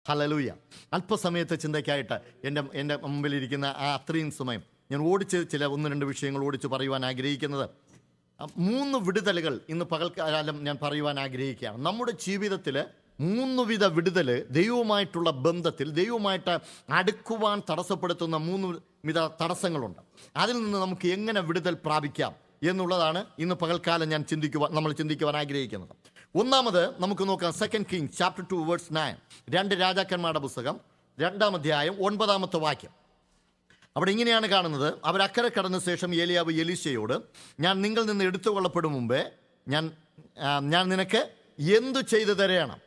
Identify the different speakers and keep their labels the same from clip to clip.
Speaker 1: ഹലലൂയ അല്പസമയത്തെ ചിന്തയ്ക്കായിട്ട് എൻ്റെ എൻ്റെ മുമ്പിലിരിക്കുന്ന ആ അത്രയും സമയം ഞാൻ ഓടിച്ച് ചില ഒന്ന് രണ്ട് വിഷയങ്ങൾ ഓടിച്ച് പറയുവാൻ ആഗ്രഹിക്കുന്നത് ആ, മൂന്ന് വിടുതലുകൾ ഇന്ന് പകൽക്കാലം ഞാൻ പറയുവാൻ ആഗ്രഹിക്കുകയാണ് നമ്മുടെ ജീവിതത്തിൽ മൂന്ന് വിധ വിടുതൽ ദൈവവുമായിട്ടുള്ള ബന്ധത്തിൽ ദൈവവുമായിട്ട് അടുക്കുവാൻ തടസ്സപ്പെടുത്തുന്ന മൂന്ന് വിധ തടസ്സങ്ങളുണ്ട് അതിൽ നിന്ന് നമുക്ക് എങ്ങനെ വിടുതൽ പ്രാപിക്കാം എന്നുള്ളതാണ് ഇന്ന് പകൽക്കാലം ഞാൻ ചിന്തിക്കുവാൻ നമ്മൾ ചിന്തിക്കുവാൻ ആഗ്രഹിക്കുന്നത് ഒന്നാമത് നമുക്ക് നോക്കാം second king chapter two words nine രണ്ട് രാജാക്കന്മാരുടെ പുസ്തകം രണ്ടാം അധ്യായം ഒൻപതാമത്തെ വാക്യം അവിടെ ഇങ്ങനെയാണ് കാണുന്നത് അവർ അക്കരെ കടന്ന ശേഷം ഏലിയാവ് എലീശയോട് ഞാൻ നിങ്ങൾ നിന്ന് എടുത്തു കൊള്ളപ്പെടും മുമ്പേ ഞാൻ ആ, ഞാൻ നിനക്ക് എന്തു ചെയ്തു തരയണം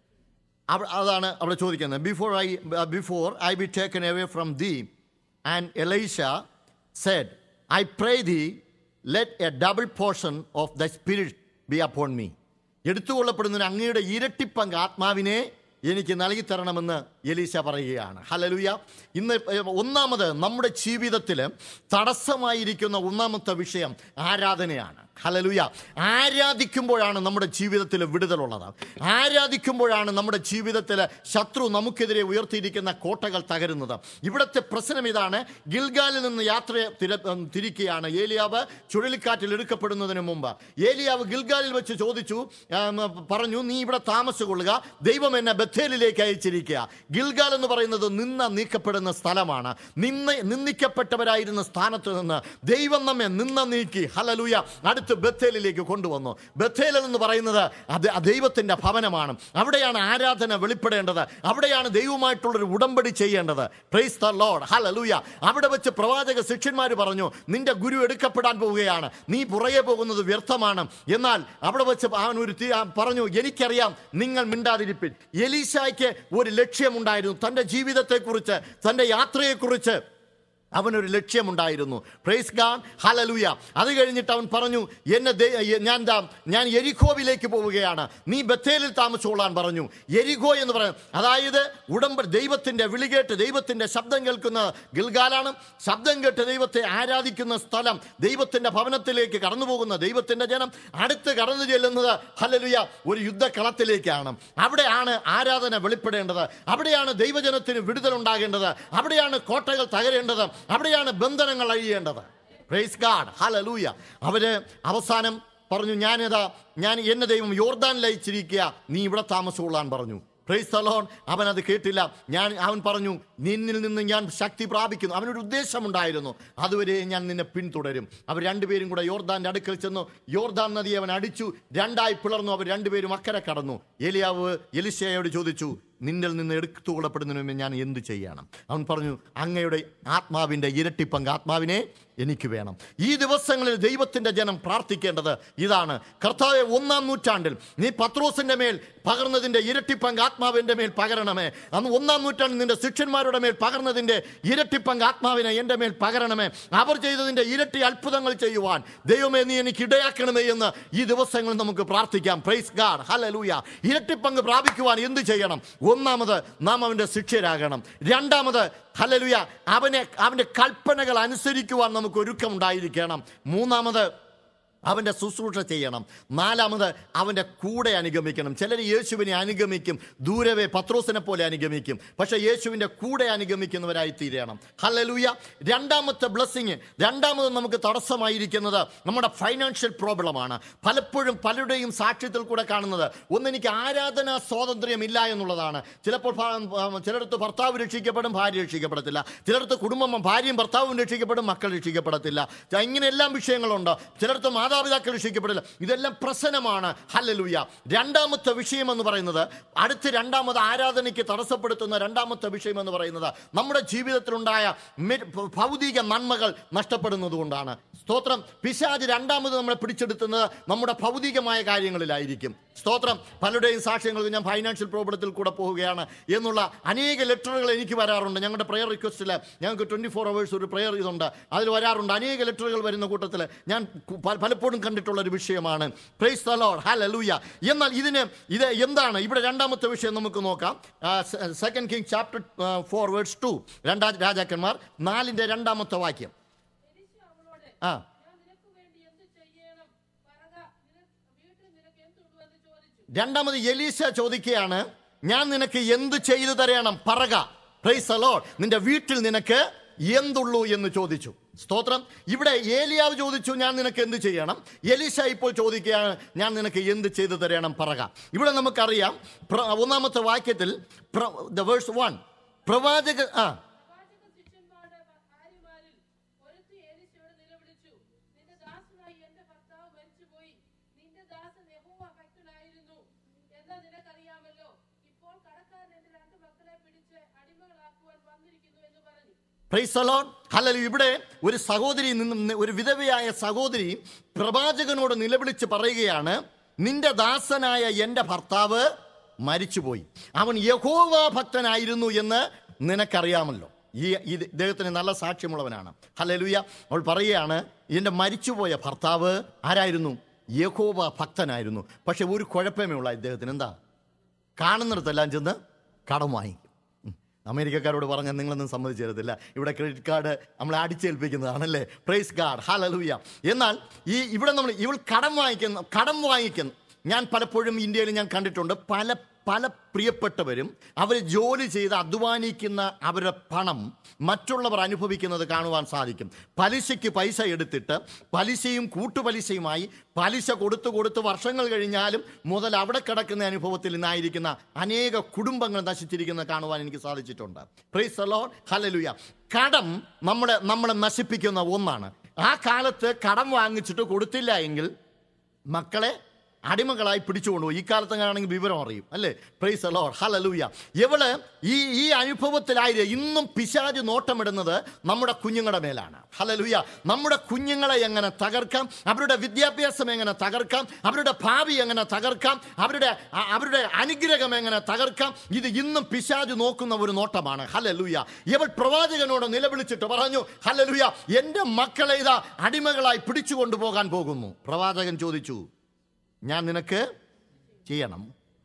Speaker 1: അവ- അതാണ് അവിടെ ചോദിക്കുന്നത് before I before I be taken away from thee and Elisha said I pray thee let a double portion of the spirit be upon me എടുത്തുകൊള്ളപ്പെടുന്നതിന് അങ്ങയുടെ ഇരട്ടിപ്പങ്ക് ആത്മാവിനെ എനിക്ക് നൽകി തരണമെന്ന് എലീശ പറയുകയാണ് ഹലലുയ ഇന്ന് ഒന്നാമത് നമ്മുടെ ജീവിതത്തിൽ തടസ്സമായിരിക്കുന്ന ഒന്നാമത്തെ വിഷയം ആരാധനയാണ് ഹലലുയ ആരാധിക്കുമ്പോഴാണ് നമ്മുടെ ജീവിതത്തിൽ വിടുതലുള്ളത് ആരാധിക്കുമ്പോഴാണ് നമ്മുടെ ജീവിതത്തിൽ ശത്രു നമുക്കെതിരെ ഉയർത്തിയിരിക്കുന്ന കോട്ടകൾ തകരുന്നത് ഇവിടുത്തെ പ്രശ്നം ഇതാണ് ഗിൽഗാലിൽ നിന്ന് യാത്ര തിര- ഉം, തിരിക്കുകയാണ് ഏലിയാവ് ചുഴലിക്കാറ്റിൽ എടുക്കപ്പെടുന്നതിന് മുമ്പ് ഏലിയാവ് ഗിൽഗാലിൽ വെച്ച് ചോദിച്ചു ആം, പറഞ്ഞു നീ ഇവിടെ താമസിക്കൊള്ളുക ദൈവം എന്നെ ബത്തേലിലേക്ക് അയച്ചിരിക്കുക ഗിൽഗാൽ എന്ന് പറയുന്നത് നിന്ന നീക്കപ്പെടുന്ന സ്ഥലമാണ് നിന്ന നിന്ദിക്കപ്പെട്ടവരായിരുന്ന സ്ഥാനത്ത് നിന്ന് ദൈവം നമ്മെ നിന്ന നീക്കി ഹലലുയ അടുത്ത് ബത്തേലിലേക്ക് കൊണ്ടുവന്നു ബത്തേൽ എന്ന് പറയുന്നത് അത് ആ ദൈവത്തിന്റെ ഭവനമാണ് അവിടെയാണ് ആരാധന വെളിപ്പെടേണ്ടത് അവിടെയാണ് ദൈവമായിട്ടുള്ളൊരു ഉടമ്പടി ചെയ്യേണ്ടത് പ്രൈസ് ദ ലോഡ് ഹലലുയ അവിടെ വെച്ച് പ്രവാചക ശിഷ്യന്മാർ പറഞ്ഞു നിന്റെ ഗുരു എടുക്കപ്പെടാൻ പോവുകയാണ് നീ പുറകെ പോകുന്നത് വ്യർത്ഥമാണ് എന്നാൽ അവിടെ വെച്ച് അവൻ ഒരു തീ- ആ പറഞ്ഞു എനിക്കറിയാം നിങ്ങൾ മിണ്ടാതിരിപ്പിൻ എലീശായ്ക്ക് ഒരു ലക്ഷ്യമുണ്ടായിരുന്നു തൻ്റെ ജീവിതത്തെക്കുറിച്ച് തൻ്റെ യാത്രയെക്കുറിച്ച് അവനൊരു ലക്ഷ്യമുണ്ടായിരുന്നു പ്രൈസ് ഗാൻ ഹലലുയ അത് കഴിഞ്ഞിട്ട് അവൻ പറഞ്ഞു എന്നെ ദേ- ഞാൻ ദാ ഞാൻ എരിഖോവിലേക്ക് പോവുകയാണ് നീ ബത്തേലിൽ താമസിച്ചോളാൻ പറഞ്ഞു എരിഖോ എന്ന് പറയുന്നത് അതായത് ഉടമ്പ ദൈവത്തിൻ്റെ വിളികേട്ട് ദൈവത്തിൻ്റെ ശബ്ദം കേൾക്കുന്ന ഗിൽഗാലാണ് ശബ്ദം കേട്ട് ദൈവത്തെ ആരാധിക്കുന്ന സ്ഥലം ദൈവത്തിൻ്റെ ഭവനത്തിലേക്ക് കടന്നു പോകുന്ന ദൈവത്തിൻ്റെ ജനം അടുത്ത് കടന്നു ചെല്ലുന്നത് ഹലലുയ ഒരു യുദ്ധക്കളത്തിലേക്കാണ് അവിടെയാണ് ആരാധന വെളിപ്പെടേണ്ടത് അവിടെയാണ് ദൈവജനത്തിന് വിടുതലുണ്ടാകേണ്ടത് അവിടെയാണ് കോട്ടകൾ തകരേണ്ടത് അവിടെയാണ് ബന്ധനങ്ങൾ അഴിയേണ്ടത് പ്രൈസ് ഗാഡ് ഹലലൂയ അവര് അവസാനം പറഞ്ഞു ഞാനിതാ ഞാൻ എന്നെ ദൈവം യോർദാനിൽ അയച്ചിരിക്കുക നീ ഇവിടെ താമസമുള്ളാൻ പറഞ്ഞു പ്രൈസ് തലോൺ അവൻ അത് കേട്ടില്ല ഞാൻ അവൻ പറഞ്ഞു നിന്നിൽ നിന്ന് ഞാൻ ശക്തി പ്രാപിക്കുന്നു അവനൊരു ഉദ്ദേശമുണ്ടായിരുന്നു അതുവരെ ഞാൻ നിന്നെ പിന്തുടരും അവർ രണ്ടുപേരും കൂടെ യോർദാന്റെ അടുക്കൽ ചെന്നു യോർദാൻ നദി അവൻ അടിച്ചു രണ്ടായി പിളർന്നു അവർ രണ്ടുപേരും അക്കരെ കടന്നു എലിയാവ് എലിശയോട് ചോദിച്ചു നിന്നിൽ നിന്ന് എടുത്തുകൊള്ളപ്പെടുന്നതിന് മുമ്പ് ഞാൻ എന്ത് ചെയ്യണം അവൻ പറഞ്ഞു അങ്ങയുടെ ആത്മാവിൻ്റെ ഇരട്ടിപ്പങ്ക് ആത്മാവിനെ എനിക്ക് വേണം ഈ ദിവസങ്ങളിൽ ദൈവത്തിൻ്റെ ജനം പ്രാർത്ഥിക്കേണ്ടത് ഇതാണ് കർത്താവ് ഒന്നാം നൂറ്റാണ്ടിൽ നീ പത്രോസിൻ്റെ മേൽ പകർന്നതിൻ്റെ ഇരട്ടിപ്പങ്ക് ആത്മാവിൻ്റെ മേൽ പകരണമേ അന്ന് ഒന്നാം നൂറ്റാണ്ടിൽ നിന്റെ ശിഷ്യന്മാരുടെ മേൽ പകർന്നതിൻ്റെ ഇരട്ടിപ്പങ്ക് ആത്മാവിനെ എൻ്റെ മേൽ പകരണമേ അവർ ചെയ്തതിൻ്റെ ഇരട്ടി അത്ഭുതങ്ങൾ ചെയ്യുവാൻ ദൈവമേ നീ എനിക്ക് ഇടയാക്കണമേ എന്ന് ഈ ദിവസങ്ങളിൽ നമുക്ക് പ്രാർത്ഥിക്കാം പ്രൈസ് ഗാഡ് ഹലലൂയ ഇരട്ടിപ്പങ്ക് പ്രാപിക്കുവാൻ എന്ത് ചെയ്യണം ഒന്നാമത് നാം അവൻ്റെ ശിക്ഷരാകണം രണ്ടാമത് ഹലലുയ അവനെ അവൻ്റെ കൽപ്പനകൾ അനുസരിക്കുവാൻ നമുക്ക് ഒരുക്കമുണ്ടായിരിക്കണം മൂന്നാമത് അവൻ്റെ ശുശ്രൂഷ ചെയ്യണം നാലാമത് അവൻ്റെ കൂടെ അനുഗമിക്കണം ചിലർ യേശുവിനെ അനുഗമിക്കും ദൂരവേ പത്രോസിനെ പോലെ അനുഗമിക്കും പക്ഷേ യേശുവിൻ്റെ കൂടെ അനുഗമിക്കുന്നവരായി തീരണം ഹലലൂയ രണ്ടാമത്തെ ബ്ലെസ്സിങ് രണ്ടാമത് നമുക്ക് തടസ്സമായിരിക്കുന്നത് നമ്മുടെ ഫൈനാൻഷ്യൽ പ്രോബ്ലമാണ് പലപ്പോഴും പലരുടെയും സാക്ഷ്യത്തിൽ കൂടെ കാണുന്നത് ഒന്ന് എനിക്ക് ആരാധനാ സ്വാതന്ത്ര്യം ഇല്ല എന്നുള്ളതാണ് ചിലപ്പോൾ ഭ- ചിലയിടത്ത് ഭർത്താവ് രക്ഷിക്കപ്പെടും ഭാര്യ രക്ഷിക്കപ്പെടത്തില്ല ചിലയിടത്ത് കുടുംബം ഭാര്യയും ഭർത്താവും രക്ഷിക്കപ്പെടും മക്കൾ രക്ഷിക്കപ്പെടത്തില്ല ഇങ്ങനെ എല്ലാം വിഷയങ്ങളുണ്ട് ചിലയിടത്ത് മാതാപിതാക്കൾ രക്ഷിക്കപ്പെടില്ല ഇതെല്ലാം പ്രശ്നമാണ് ഹല്ലലുയ രണ്ടാമത്തെ വിഷയം എന്ന് പറയുന്നത് അടുത്ത് രണ്ടാമത് ആരാധനയ്ക്ക് തടസ്സപ്പെടുത്തുന്ന രണ്ടാമത്തെ വിഷയം എന്ന് പറയുന്നത് നമ്മുടെ ജീവിതത്തിലുണ്ടായ മെ- ഭൗതിക നന്മകൾ നഷ്ടപ്പെടുന്നത് കൊണ്ടാണ് സ്തോത്രം പിശാജ് രണ്ടാമത് നമ്മളെ പിടിച്ചെടുത്തുന്നത് നമ്മുടെ ഭൗതികമായ കാര്യങ്ങളിലായിരിക്കും സ്തോത്രം പലരുടെയും സാക്ഷ്യങ്ങൾക്ക് ഞാൻ ഫൈനാൻഷ്യൽ പ്രോബ്ലത്തിൽ കൂടെ പോവുകയാണ് എന്നുള്ള അനേക ലെറ്ററുകൾ എനിക്ക് വരാറുണ്ട് ഞങ്ങളുടെ പ്രെയർ റിക്വസ്റ്റിൽ ഞങ്ങൾക്ക് ട്വൻറ്റി ഫോർ അവേഴ്സ് ഒരു പ്രെയർ ഇതുണ്ട് അതിൽ വരാറുണ്ട് അനേക ലെറ്ററുകൾ വരുന്ന കൂട്ടത്തിൽ ഞാൻ കു- പ- പലപ്പോഴും കണ്ടിട്ടുള്ള ഒരു വിഷയമാണ് പ്രൈസ് ദ ലോർഡ് ഹല്ലേലൂയ എന്നാൽ ഇതിന് ഇത് എന്താണ് ഇവിടെ രണ്ടാമത്തെ വിഷയം നമുക്ക് നോക്കാം second king chapter four words two രണ്ടാം രാജാക്കന്മാർ നാലിൻ്റെ രണ്ടാമത്തെ വാക്യം
Speaker 2: എലീശ അവളോട്
Speaker 1: ആ
Speaker 2: ഞാൻ നിനക്ക് വേണ്ടി എന്ത് ചെയ്യണം പറക നിനക്ക് വീട്ടിൽ നിനക്ക് എന്തുണ്ടെന്ന് ചോദിച്ചു
Speaker 1: രണ്ടാമത് എലീശ ചോദിക്കുകയാണ് ഞാൻ നിനക്ക് എന്ത് ചെയ്തു തരണം പറക പ്രൈസ് അലോഡ് നിന്റെ വീട്ടിൽ നിനക്ക് എന്തുള്ളൂ എന്ന് ചോദിച്ചു സ്തോത്രം ഇവിടെ ഏലിയാവ് ചോദിച്ചു ഞാൻ നിനക്ക് എന്ത് ചെയ്യണം എലിശ ഇപ്പോൾ ചോദിക്കുകയാണ് ഞാൻ നിനക്ക് എന്ത് ചെയ്തു തരണം പറക ഇവിടെ നമുക്കറിയാം പ്ര- ഒന്നാമത്തെ വാക്യത്തിൽ ദ വേഴ്സ് വൺ പ്രവാചക ആ
Speaker 2: പ്രവാചക ശിഷ്യന്മാരുടെ ഭാര്യമാരിൽ ഒരുത്തി എലിശയോട് നിലവിളിച്ചു നിന്റെ ദാസനായി എന്റെ ഭർത്താവ് മരിച്ചുപോയി നിന്റെ ദാസൻ യഹോവ ഭക്തനായിരുന്നു എന്ന് നിനക്കറിയാമല്ലോ ഇപ്പോൾ കടക്കാരൻ എന്റെ രണ്ട് മക്കളെ പിടിച്ച് അടിമകളാക്കുവാൻ വന്നിരിക്കുന്നു എന്ന് പറഞ്ഞു
Speaker 1: പ്രൈസലോൺ ഹലോ ഇവിടെ ഒരു സഹോദരി നിന്ന് ഒരു വിധവയായ സഹോദരി പ്രവാചകനോട് നിലവിളിച്ച് പറയുകയാണ് നിന്റെ ദാസനായ എൻ്റെ ഭർത്താവ് മരിച്ചുപോയി അവൻ യഹോവ ഭക്തനായിരുന്നു എന്ന് നിനക്കറിയാമല്ലോ ഈ ഈ ഇദ്ദേഹത്തിന് നല്ല സാക്ഷ്യമുള്ളവനാണ് ഹലലുയ അവൾ പറയുകയാണ് എൻ്റെ മരിച്ചുപോയ ഭർത്താവ് ആരായിരുന്നു യഹോവ ഭക്തനായിരുന്നു പക്ഷെ ഒരു കുഴപ്പമേ ഉള്ള ഇദ്ദേഹത്തിന് എന്താ കാണുന്നിടത്തെല്ലാം ചെന്ന് കടം വാങ്ങിക്കും ഉം. അമേരിക്കക്കാരോട് പറഞ്ഞാൽ നിങ്ങളൊന്നും സമ്മതിച്ചു തരത്തില്ല ഇവിടെ ക്രെഡിറ്റ് കാർഡ് നമ്മളെ അടിച്ചേൽപ്പിക്കുന്നതാണല്ലേ പ്രൈസ് കാർഡ് ഹാലലൂയ എന്നാൽ ഈ ഇവിടെ നമ്മൾ ഇവൾ കടം വാങ്ങിക്കുന്ന കടം വാങ്ങിക്കുന്നു ഞാൻ പലപ്പോഴും ഇന്ത്യയിൽ ഞാൻ കണ്ടിട്ടുണ്ട് പല പല പ്രിയപ്പെട്ടവരും അവർ ജോലി ചെയ്ത് അധ്വാനിക്കുന്ന അവരുടെ പണം മറ്റുള്ളവർ അനുഭവിക്കുന്നത് കാണുവാൻ സാധിക്കും പലിശയ്ക്ക് പൈസ എടുത്തിട്ട് പലിശയും കൂട്ടുപലിശയുമായി പലിശ കൊടുത്തു കൊടുത്ത് വർഷങ്ങൾ കഴിഞ്ഞാലും മുതൽ അവിടെ കിടക്കുന്ന അനുഭവത്തിൽ നിന്നായിരിക്കുന്ന അനേക കുടുംബങ്ങൾ നശിച്ചിരിക്കുന്നത് കാണുവാൻ എനിക്ക് സാധിച്ചിട്ടുണ്ട് പ്രൈസ് അലോൺ ഹലലുയ കടം നമ്മുടെ നമ്മളെ നശിപ്പിക്കുന്ന ഒന്നാണ് ആ കാലത്ത് കടം വാങ്ങിച്ചിട്ട് കൊടുത്തില്ല എങ്കിൽ മക്കളെ അടിമകളായി പിടിച്ചുകൊണ്ടുപോയി ഈ കാലത്തെങ്ങാണെങ്കിൽ വിവരം അറിയും അല്ലേ പ്രൈസ് അലോർ ഹലലൂയ ഇവള് ഈ ഈ അനുഭവത്തിലായി ഇന്നും പിശാജ് നോട്ടമിടുന്നത് നമ്മുടെ കുഞ്ഞുങ്ങളുടെ മേലാണ് ഹലലൂയ നമ്മുടെ കുഞ്ഞുങ്ങളെ എങ്ങനെ തകർക്കാം അവരുടെ വിദ്യാഭ്യാസം എങ്ങനെ തകർക്കാം അവരുടെ ഭാവി എങ്ങനെ തകർക്കാം അവരുടെ അ- അവരുടെ അനുഗ്രഹം എങ്ങനെ തകർക്കാം ഇത് ഇന്നും പിശാജ് നോക്കുന്ന ഒരു നോട്ടമാണ് ഹലലൂയ ഇവൾ പ്രവാചകനോട് നിലവിളിച്ചിട്ട് പറഞ്ഞു ഹലലൂയ എൻ്റെ മക്കളെ ഇതാ അടിമകളായി പിടിച്ചു കൊണ്ടുപോകാൻ പോകുന്നു പ്രവാചകൻ ചോദിച്ചു ഞാൻ നിനക്ക് ചെയ്യണം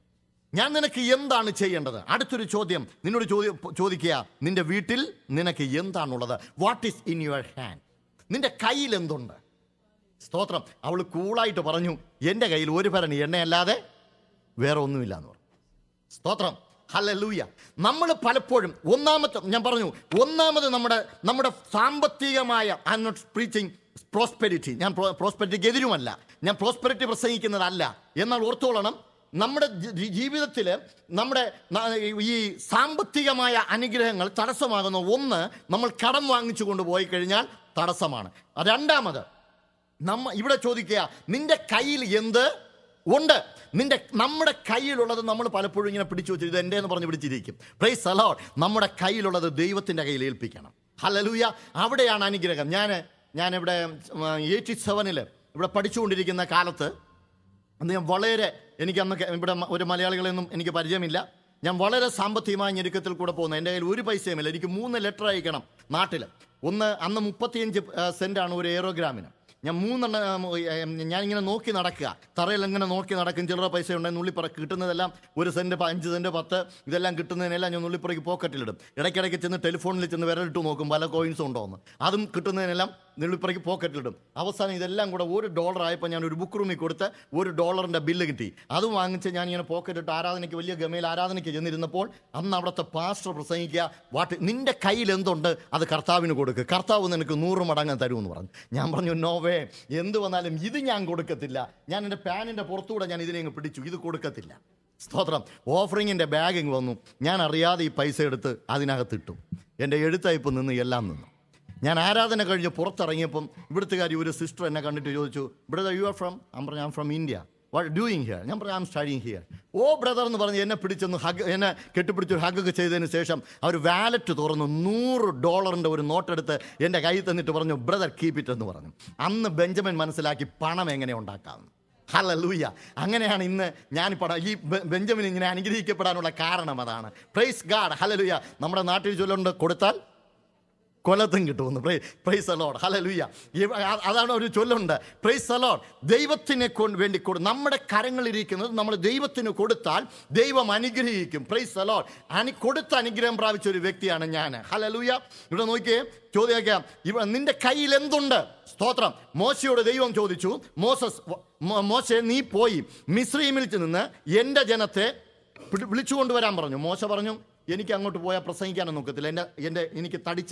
Speaker 1: ഞാൻ നിനക്ക് എന്താണ് ചെയ്യേണ്ടത് അടുത്തൊരു ചോദ്യം നിന്നോട് ചോദ്യം ചോദിക്കുക നിന്റെ വീട്ടിൽ നിനക്ക് എന്താണുള്ളത് what is in your hand നിന്റെ കയ്യിൽ എന്തുണ്ട് സ്തോത്രം അവൾ കൂളായിട്ട് പറഞ്ഞു എൻ്റെ കയ്യിൽ ഒരു ഭരണി എണ്ണയല്ലാതെ വേറെ ഒന്നുമില്ല എന്ന് പറഞ്ഞു സ്തോത്രം ഹലലൂയ നമ്മൾ പലപ്പോഴും ഒന്നാമത്തെ ഞാൻ പറഞ്ഞു ഒന്നാമത് നമ്മുടെ നമ്മുടെ സാമ്പത്തികമായ I am not preaching prosperity ഞാൻ പ്രോസ്പെരിറ്റിക്ക് എതിരുമല്ല ഞാൻ പ്രോസ്പെരിറ്റി പ്രസംഗിക്കുന്നതല്ല എന്നാൽ ഓർത്തോളണം നമ്മുടെ ജീവിതത്തിൽ നമ്മുടെ ന- ഈ സാമ്പത്തികമായ അനുഗ്രഹങ്ങൾ തടസ്സമാകുന്ന ഒന്ന് നമ്മൾ കടം വാങ്ങിച്ചു കൊണ്ടുപോയി കഴിഞ്ഞാൽ തടസ്സമാണ് രണ്ടാമത് നമ്മ ഇവിടെ ചോദിക്കുക നിന്റെ കയ്യിൽ എന്ത് ഉണ്ട് നിന്റെ നമ്മുടെ കയ്യിലുള്ളത് നമ്മൾ പലപ്പോഴും ഇങ്ങനെ പിടിച്ചു വെച്ചു ഇത് എൻ്റെ എന്ന് പറഞ്ഞ് പിടിച്ചിരിക്കും പ്രൈസ് അലോഡ് നമ്മുടെ കയ്യിലുള്ളത് ദൈവത്തിൻ്റെ കയ്യിൽ ഏൽപ്പിക്കണം ഹലലൂയ അവിടെയാണ് അനുഗ്രഹം ഞാൻ ഞാനിവിടെ എയ്റ്റി സെവനിൽ ഇവിടെ പഠിച്ചുകൊണ്ടിരിക്കുന്ന കാലത്ത് അന്ന് ഞാൻ വളരെ എനിക്ക് അന്ന് കെ- ഇവിടെ മ- ഒരു മലയാളികളെയൊന്നും എനിക്ക് പരിചയമില്ല ഞാൻ വളരെ സാമ്പത്തികമായ ഞെരുക്കത്തിൽ കൂടെ പോകുന്നു എൻ്റെ കയ്യിൽ ഒരു പൈസയുമില്ല എനിക്ക് മൂന്ന് ലെറ്റർ അയക്കണം നാട്ടിൽ ഒന്ന് അന്ന് മുപ്പത്തിയഞ്ച് സെൻറ്റാണ് ഒരു എയറോഗ്രാമിന് ഞാൻ മൂന്നെണ്ണം ഉം, ഞാനിങ്ങനെ നോക്കി നടക്കുക തറയിൽ ഇങ്ങനെ നോക്കി നടക്കും ചില്ലറ പൈസ ഉണ്ടെങ്കിൽ നുള്ളിപ്പറ കിട്ടുന്നതെല്ലാം ഒരു സെൻറ്റ് പ- അഞ്ച് സെൻറ്റ് പത്ത് ഇതെല്ലാം കിട്ടുന്നതിനെല്ലാം ഞാൻ നുള്ളിപ്പുറയ്ക്ക് പോക്കറ്റിലിടും ഇടയ്ക്കിടയ്ക്ക് ചെന്ന് ടെലിഫോണിൽ ചെന്ന് വിരലിട്ട് നോക്കും പല കോയിൻസും ഉണ്ടോ എന്ന് അതും കിട്ടുന്നതിനെല്ലാം നുള്ളിപ്പുറയ്ക്ക് പോക്കറ്റിലിടും അവസാനം ഇതെല്ലാം കൂടെ ഒരു ഡോളർ ആയപ്പോൾ ഞാൻ ഒരു ബുക്ക് റൂമിൽ കൊടുത്ത് ഒരു ഡോളറിൻ്റെ ബില്ല് കിട്ടി അതും വാങ്ങിച്ച് ഞാൻ ഇങ്ങനെ പോക്കറ്റിട്ട് ആരാധനയ്ക്ക് വലിയ ഗമയിൽ ആരാധനയ്ക്ക് ചെന്നിരുന്നപ്പോൾ അന്ന് അവിടുത്തെ പാസ്റ്റർ പ്രസംഗിക്കുക വാട്ട് നിന്റെ കയ്യിൽ എന്തുണ്ട് അത് കർത്താവിന് കൊടുക്കുക കർത്താവ് നിനക്ക് നൂറ് മടങ്ങ് തരുമെന്ന് പറഞ്ഞു ഞാൻ പറഞ്ഞു നോവേ എന്ത് വന്നാലും ഇത് ഞാൻ കൊടുക്കത്തില്ല ഞാൻ എൻ്റെ പാനിൻ്റെ പുറത്തൂടെ ഞാൻ ഇതിനെ അങ്ങ് പിടിച്ചു ഇത് കൊടുക്കത്തില്ല സ്തോത്രം ഓഫറിങ്ങിൻ്റെ ബാഗിങ് വന്നു ഞാൻ അറിയാതെ ഈ പൈസ എടുത്ത് അതിനകത്തിട്ടു എൻ്റെ എഴുത്തയപ്പ് നിന്ന് എല്ലാം നിന്നു ഞാൻ ആരാധന കഴിഞ്ഞ് പുറത്തിറങ്ങിയപ്പം ഇവിടുത്തുകാരി ഒരു സിസ്റ്റർ എന്നെ കണ്ടിട്ട് ചോദിച്ചു ബ്രദർ യു ആർ ഫ്രം ഞാൻ പറഞ്ഞു ഞാൻ from India what doing here ഞാൻ പറഞ്ഞു I am studying here oh brother എന്ന് പറഞ്ഞ് എന്നെ പിടിച്ചൊന്ന് ഹഗ് എന്നെ കെട്ടിപ്പിടിച്ചൊരു ഹഗ്ഗൊക്കെ ചെയ്തതിന് ശേഷം അവർ വാലറ്റ് തുറന്നു നൂറ് ഡോളറിൻ്റെ ഒരു നോട്ടെടുത്ത് എൻ്റെ കയ്യിൽ തന്നിട്ട് പറഞ്ഞു ബ്രദർ കീപ്പ് ഇറ്റ് എന്ന് പറഞ്ഞു അന്ന് ബെഞ്ചമിൻ മനസ്സിലാക്കി പണം എങ്ങനെ ഉണ്ടാക്കാം ഹലലൂയ അങ്ങനെയാണ് ഇന്ന് ഞാനിപ്പോൾ ഈ ബെ- ബെഞ്ചമിൻ ഇങ്ങനെ അനുഗ്രഹിക്കപ്പെടാനുള്ള കാരണം അതാണ് പ്രൈസ് ഗാഡ് ഹലലൂയ നമ്മുടെ നാട്ടിൽ ചൊല്ലുണ്ട് കൊടുത്താൽ കൊലത്തും കിട്ടുമെന്ന് പ്രൈ പ്രൈസ് അലോഡ് ഹലലുയ്യ അതാണ് ഒരു ചൊല്ലുണ്ട് പ്രൈസ് അലോഡ് ദൈവത്തിനെ കൊണ്ട് വേണ്ടി കൊടു നമ്മുടെ കരങ്ങളിരിക്കുന്നത് നമ്മൾ ദൈവത്തിന് കൊടുത്താൽ ദൈവം അനുഗ്രഹിക്കും പ്രൈസ് അലോഡ് അനു കൊടുത്ത അനുഗ്രഹം പ്രാപിച്ച ഒരു വ്യക്തിയാണ് ഞാൻ ഹലലുയ്യ ഇവിടെ നോക്കിയേ ചോദിക്കാം ഇവ നിന്റെ കയ്യിൽ എന്തുണ്ട് സ്തോത്രം മോശയോട് ദൈവം ചോദിച്ചു മോസസ് മോ- മോശെ നീ പോയി മിശ്രീമിൽ നിന്ന് എൻ്റെ ജനത്തെ പിടി- വിളിച്ചു കൊണ്ടുവരാൻ പറഞ്ഞു മോശ പറഞ്ഞു എനിക്ക് അങ്ങോട്ട് പോയാൽ പ്രസംഗിക്കാനൊന്നും ഒക്കത്തില്ല എൻ്റെ എൻ്റെ എനിക്ക് തടിച്ച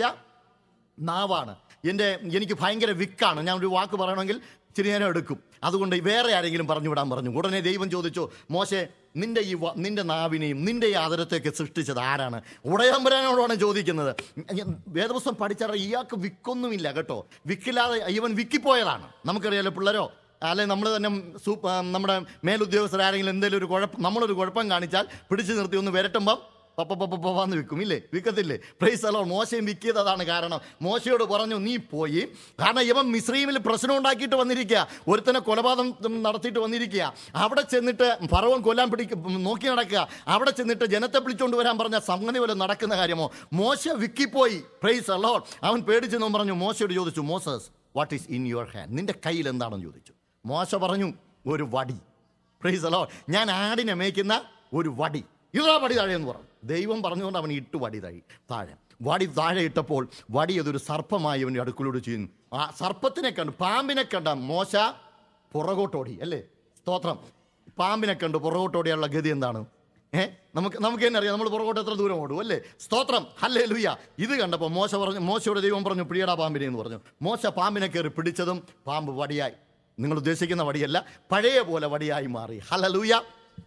Speaker 1: നാവാണ് എൻ്റെ എനിക്ക് ഭയങ്കര വിക്കാണ് ഞാൻ ഒരു വാക്ക് പറയണമെങ്കിൽ ഇച്ചിരി നേരം എടുക്കും അതുകൊണ്ട് വേറെ ആരെങ്കിലും പറഞ്ഞു വിടാൻ പറഞ്ഞു ഉടനെ ദൈവം ചോദിച്ചു മോശെ നിന്റെ ഈ വ- നിന്റെ നാവിനെയും നിന്റെ ഈ ആദരത്തെയൊക്കെ സൃഷ്ടിച്ചത് ആരാണ് ഉടയമ്പരാനോടാണ് ചോദിക്കുന്നത് ഞാൻ വേദപുസ്തകം പഠിച്ചറിയാം ഇയാൾക്ക് വിക്കൊന്നുമില്ല കേട്ടോ വിക്കില്ലാതെ ഇവൻ വിക്കിപ്പോയതാണ് നമുക്കറിയാലോ പിള്ളേരോ അല്ലെ നമ്മൾ തന്നെ സൂപ്പ് നമ്മുടെ മേലുദ്യോഗസ്ഥർ ആരെങ്കിലും എന്തെങ്കിലും ഒരു കുഴപ്പം നമ്മളൊരു കുഴപ്പം കാണിച്ചാൽ പിടിച്ചു നിർത്തി ഒന്ന് വിരട്ടുമ്പം പപ്പ പപ്പ പപ്പാന്ന് വിൽക്കും ഇല്ലേ വിൽക്കത്തില്ലേ പ്രൈസ് അലോ മോശയും വിൽക്കിയത് അതാണ് കാരണം മോശയോട് പറഞ്ഞു നീ പോയി കാരണം ഇവൻ മിശ്രീമിൽ പ്രശ്നം ഉണ്ടാക്കിയിട്ട് വന്നിരിക്കുക ഒരുത്തനെ കൊലപാതകം നടത്തിയിട്ട് വന്നിരിക്കുക അവിടെ ചെന്നിട്ട് ഫറവൻ കൊല്ലാൻ പിടിക്ക നോക്കി നടക്കുക അവിടെ ചെന്നിട്ട് ജനത്തെ വിളിച്ചുകൊണ്ട് വരാൻ പറഞ്ഞ സംഗതി പോലെ നടക്കുന്ന കാര്യമോ മോശ വിക്കിപ്പോയി പ്രൈസ് അലോ അവൻ പേടിച്ചെന്നും പറഞ്ഞു മോശയോട് ചോദിച്ചു Moses what is in your hand നിന്റെ കയ്യിൽ എന്താണെന്ന് ചോദിച്ചു മോശ പറഞ്ഞു ഒരു വടി പ്രൈസ് അലോ ഞാൻ ആടിനെ മേയ്ക്കുന്ന ഒരു വടി ഇതാ വടി താഴെ എന്ന് പറഞ്ഞു ദൈവം പറഞ്ഞുകൊണ്ട് അവൻ ഇട്ടു വടി താഴെ താഴെ വടി താഴെ ഇട്ടപ്പോൾ വടി അതൊരു സർപ്പമായി അവൻ്റെ അടുക്കിലൂടെ ചെയ്യുന്നു ആ സർപ്പത്തിനെ കണ്ട് പാമ്പിനെ കണ്ട മോശ പുറകോട്ടോടി അല്ലേ സ്തോത്രം പാമ്പിനെ കണ്ട് പുറകോട്ടോടിയുള്ള ഗതി എന്താണ് ഏ നമുക്ക് നമുക്ക് തന്നെ അറിയാം നമ്മൾ പുറകോട്ട് എത്ര ദൂരം ഓടും അല്ലേ സ്തോത്രം ഹല്ലേ ലുയ്യ ഇത് കണ്ടപ്പോൾ മോശ പറഞ്ഞു മോശയോട് ദൈവം പറഞ്ഞു പിടിയടാ പാമ്പിനെ എന്ന് പറഞ്ഞു മോശ പാമ്പിനെ കയറി പിടിച്ചതും പാമ്പ് വടിയായി നിങ്ങൾ ഉദ്ദേശിക്കുന്ന വടിയല്ല പഴയ പോലെ വടിയായി മാറി ഹലലൂയ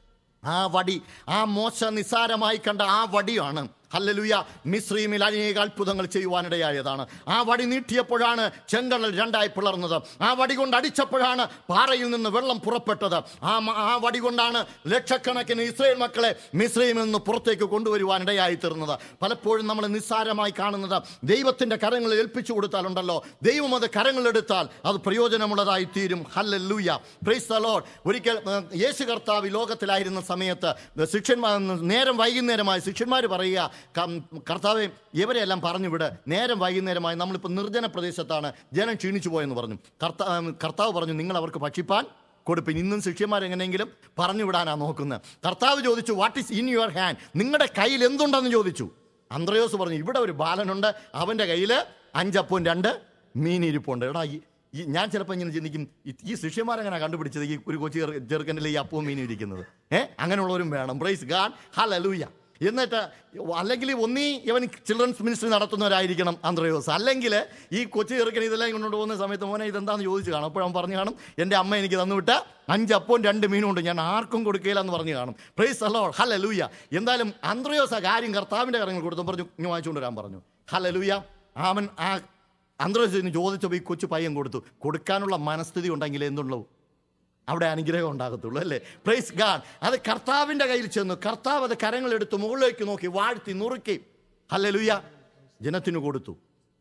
Speaker 1: ആ വടി ആ മോശ നിസ്സാരമായി കണ്ട ആ വടിയാണ് ഹല്ലലുയ മിശ്രീമിൽ അനേക അത്ഭുതങ്ങൾ ചെയ്യുവാനിടയായതാണ് ആ വടി നീട്ടിയപ്പോഴാണ് ചെങ്കടൽ രണ്ടായി പിളർന്നത് ആ വടി കൊണ്ട് അടിച്ചപ്പോഴാണ് പാറയിൽ നിന്ന് വെള്ളം പുറപ്പെട്ടത് ആ മ- ആ വടി കൊണ്ടാണ് ലക്ഷക്കണക്കിന് ഇസ്രയേൽ മക്കളെ മിശ്രീമിൽ നിന്ന് പുറത്തേക്ക് കൊണ്ടുവരുവാനിടയായി തീർന്നത് പലപ്പോഴും നമ്മൾ നിസ്സാരമായി കാണുന്നത് ദൈവത്തിന്റെ കരങ്ങളിൽ ഏൽപ്പിച്ചു കൊടുത്താലുണ്ടല്ലോ ദൈവം അത് കരങ്ങളെടുത്താൽ അത് പ്രയോജനമുള്ളതായി തീരും ഹല്ലൂയ പ്രൈസ് ദ ലോർഡ് ഒരിക്കൽ ഏഹ്, യേശു കർത്താവ് ഈ ലോകത്തിലായിരുന്ന സമയത്ത് ശിഷ്യന്മാർ നേരം വൈകുന്നേരമായി ശിഷ്യന്മാർ പറയുക കം- കർത്താവെ ഇവരെല്ലാം പറഞ്ഞു വിട് നേരം വൈകുന്നേരമായി നമ്മളിപ്പോൾ നിർജ്ജന പ്രദേശത്താണ് ജനം ക്ഷീണിച്ചു പോയെന്ന് പറഞ്ഞു കർത്താ കർത്താവ് പറഞ്ഞു നിങ്ങൾ അവർക്ക് ഭക്ഷിപ്പാൻ കൊടുപ്പിൻ ഇന്നും ശിഷ്യന്മാർ എങ്ങനെയെങ്കിലും പറഞ്ഞു വിടാനാ നോക്കുന്നത് കർത്താവ് ചോദിച്ചു what is in your hand നിങ്ങളുടെ കയ്യിൽ എന്തുണ്ടെന്ന് ചോദിച്ചു അന്ത്രയോസ് പറഞ്ഞു ഇവിടെ ഒരു ബാലനുണ്ട് അവൻ്റെ കയ്യിൽ അഞ്ചപ്പവും രണ്ട് മീനിരിപ്പുണ്ട് എടാ ഈ ഈ ഞാൻ ചിലപ്പോൾ ഇങ്ങനെ ചിന്തിക്കും ഈ- ഈ ശിഷ്യന്മാരെങ്ങനെ കണ്ടുപിടിച്ചത് ഈ ഒരു കൊച്ചു ചെറു- ചെറുക്കൻ്റെ ഈ അപ്പവും മീനും ഇരിക്കുന്നത് ഏ അങ്ങനെയുള്ളവരും വേണം പ്രൈസ് ഗാഡ് ഹലലൂയ എന്നിട്ട് അല്ലെങ്കിൽ ഒന്നീ ഇവൻ ചിൽഡ്രൻസ് മിനിസ്ട്രി നടത്തുന്നവരായിരിക്കണം അന്ത്രയോസ് അല്ലെങ്കിൽ ഈ കൊച്ചു ചെറുക്കൻ ഇതെല്ലാം കൊണ്ടുകൊണ്ട് പോകുന്ന സമയത്ത് മോനെ ഇതെന്താന്ന് ചോദിച്ചു കാണും അപ്പോഴവൻ പറഞ്ഞു കാണും എൻ്റെ അമ്മ എനിക്ക് തന്നുവിട്ട അഞ്ച് അപ്പവും രണ്ട് മീനും ഉണ്ട് ഞാൻ ആർക്കും കൊടുക്കില്ല എന്ന് പറഞ്ഞു കാണും പ്രൈസ് അല്ലോ ഹലലൂയ എന്തായാലും അന്ത്രയോസ് ആ കാര്യം കർത്താവിൻ്റെ കാര്യങ്ങൾ കൊടുത്തു പറഞ്ഞു ഇനി വാങ്ങിച്ചുകൊണ്ട് വരാൻ പറഞ്ഞു ഹലലൂയ അവൻ ആ അന്ത്രയോസിന് ചോദിച്ചപ്പോൾ ഈ കൊച്ചു പയ്യൻ കൊടുത്തു കൊടുക്കാനുള്ള മനസ്ഥിതി ഉണ്ടെങ്കിൽ എന്തുള്ളൂ അവിടെ അനുഗ്രഹം ഉണ്ടാകത്തുള്ളൂ അല്ലേ പ്രൈസ് ഗാഡ് അത് കർത്താവിൻ്റെ കയ്യിൽ ചെന്നു കർത്താവ് അത് കരങ്ങളെടുത്ത് മുകളിലേക്ക് നോക്കി വാഴ്ത്തി നുറുക്കി ഹല്ലേലൂയ ജനത്തിന് കൊടുത്തു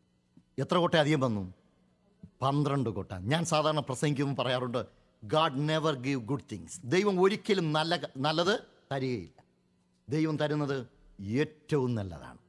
Speaker 1: എത്ര കൊട്ട അധികം വന്നു പന്ത്രണ്ട് കൊട്ട ഞാൻ സാധാരണ പ്രസംഗിക്കുമ്പോൾ പറയാറുണ്ട് god never give good things ദൈവം ഒരിക്കലും നല്ല നല്ലത് തരികയില്ല ദൈവം തരുന്നത് ഏറ്റവും നല്ലതാണ്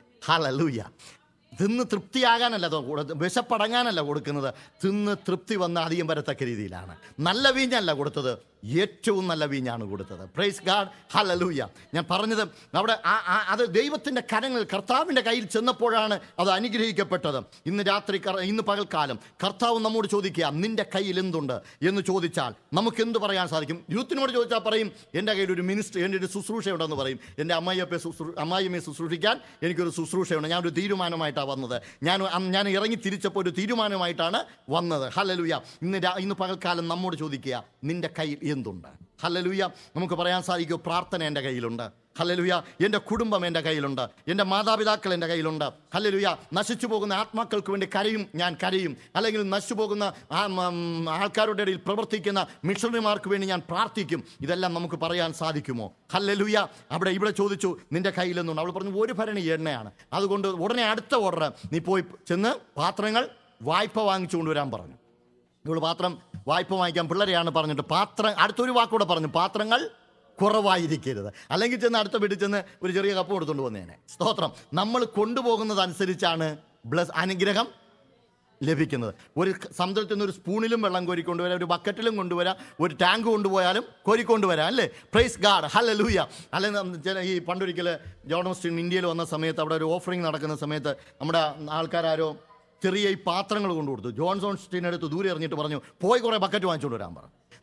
Speaker 1: ഹലലൂയ തിന്ന് തൃപ്തിയാകാനല്ല അത് കൊടു- വിശപ്പടങ്ങാനല്ല കൊടുക്കുന്നത് തിന്ന് തൃപ്തി വന്ന് അധികം വരത്തക്ക രീതിയിലാണ് നല്ല വീഞ്ഞല്ല കൊടുത്തത് ഏറ്റവും നല്ല വീഞ്ഞാണ് കൊടുത്തത് പ്രൈസ് ഗാഡ് ഹലലൂയ ഞാൻ പറഞ്ഞത് അവിടെ ആ ആ- അത് ദൈവത്തിൻ്റെ കരങ്ങൾ കർത്താവിൻ്റെ കയ്യിൽ ചെന്നപ്പോഴാണ് അത് അനുഗ്രഹിക്കപ്പെട്ടത് ഇന്ന് രാത്രി കർ- ഇന്ന് പകൽക്കാലം കർത്താവ് നമ്മോട് ചോദിക്കുക നിന്റെ കയ്യിൽ എന്തുണ്ട് എന്ന് ചോദിച്ചാൽ നമുക്ക് എന്ത് പറയാൻ സാധിക്കും യൂത്തിനോട് ചോദിച്ചാൽ പറയും എൻ്റെ കയ്യിൽ ഒരു മിനിസ്റ്റർ എൻ്റെ ഒരു ശുശ്രൂഷയുണ്ടെന്ന് പറയും എൻ്റെ അമ്മായിയപ്പെ ശുശ്രൂ അമ്മായിയമ്മയെ ശുശ്രൂഷിക്കാൻ എനിക്കൊരു ശുശ്രൂഷയുണ്ട് ഞാനൊരു തീരുമാനമായിട്ടാണ് വന്നത് ഞാൻ അന്ന് ഞാൻ ഇറങ്ങി തിരിച്ചപ്പോൾ ഒരു തീരുമാനമായിട്ടാണ് വന്നത് ഹലലുയ ഇന്ന് രാ- ഇന്ന് പകൽക്കാലം നമ്മോട് ചോദിക്കുക നിന്റെ കയ്യിൽ എന്തുണ്ട് ഹലലുയ നമുക്ക് പറയാൻ സാധിക്കും പ്രാർത്ഥന എൻ്റെ കയ്യിലുണ്ട് ഹലലുയ എൻ്റെ കുടുംബം എൻ്റെ കയ്യിലുണ്ട് എൻ്റെ മാതാപിതാക്കൾ എൻ്റെ കയ്യിലുണ്ട് ഹലലുയ നശിച്ചു പോകുന്ന ആത്മാക്കൾക്ക് വേണ്ടി കരയും ഞാൻ കരയും അല്ലെങ്കിൽ നശിച്ചു പോകുന്ന ആ ഉം, ആൾക്കാരുടെ ഇടയിൽ പ്രവർത്തിക്കുന്ന മിഷണറിമാർക്ക് വേണ്ടി ഞാൻ പ്രാർത്ഥിക്കും ഇതെല്ലാം നമുക്ക് പറയാൻ സാധിക്കുമോ ഹല്ലലുയ അവിടെ ഇവിടെ ചോദിച്ചു നിന്റെ കയ്യിലെന്നുണ്ട് അവൾ പറഞ്ഞു ഒരു ഭരണി എണ്ണയാണ് അതുകൊണ്ട് ഉടനെ അടുത്ത ഓർഡർ നീ പോയി ചെന്ന് പാത്രങ്ങൾ വായ്പ വാങ്ങിച്ചു കൊണ്ടുവരാൻ പറഞ്ഞു ഇവൾ പാത്രം വായ്പ വാങ്ങിക്കാൻ പിള്ളേരെയാണ് പറഞ്ഞിട്ട് പാത്രം അടുത്തൊരു വാക്കൂടെ പറഞ്ഞു പാത്രങ്ങൾ കുറവായിരിക്കരുത് അല്ലെങ്കിൽ ചെന്ന് അടുത്ത വീട്ടിൽ ചെന്ന് ഒരു ചെറിയ കപ്പ് കൊടുത്തുകൊണ്ട് വന്നേനെ സ്തോത്രം നമ്മൾ കൊണ്ടുപോകുന്നതനുസരിച്ചാണ് ബ്ലസ് അനുഗ്രഹം ലഭിക്കുന്നത് ഒരു സമുദ്രത്തിൽ നിന്ന് ഒരു സ്പൂണിലും വെള്ളം കോരിക്കൊണ്ടുവരാം ഒരു ബക്കറ്റിലും കൊണ്ടുവരാം ഒരു ടാങ്ക് കൊണ്ടുപോയാലും കോരിക്കൊണ്ടുവരാം അല്ലേ പ്രൈസ് ഗാഡ് ഹല്ല ലൂയ അല്ലെങ്കിൽ ചില ഈ പണ്ടൊരിക്കൽ ജോൺ ഓസ്റ്റിൻ ഇന്ത്യയിൽ വന്ന സമയത്ത് അവിടെ ഒരു ഓഫറിങ് നടക്കുന്ന സമയത്ത് നമ്മുടെ ആൾക്കാരാരോ ചെറിയ ഈ പാത്രങ്ങൾ കൊണ്ടു കൊടുത്തു ജോൺസോൺ സ്റ്റീൻ എടുത്ത് ദൂരെ എറിഞ്ഞിട്ട് പറഞ്ഞു പോയി കുറേ ബക്കറ്റ് വാങ്ങിച്ചുകൊണ്ട് വരാൻ പറഞ്ഞു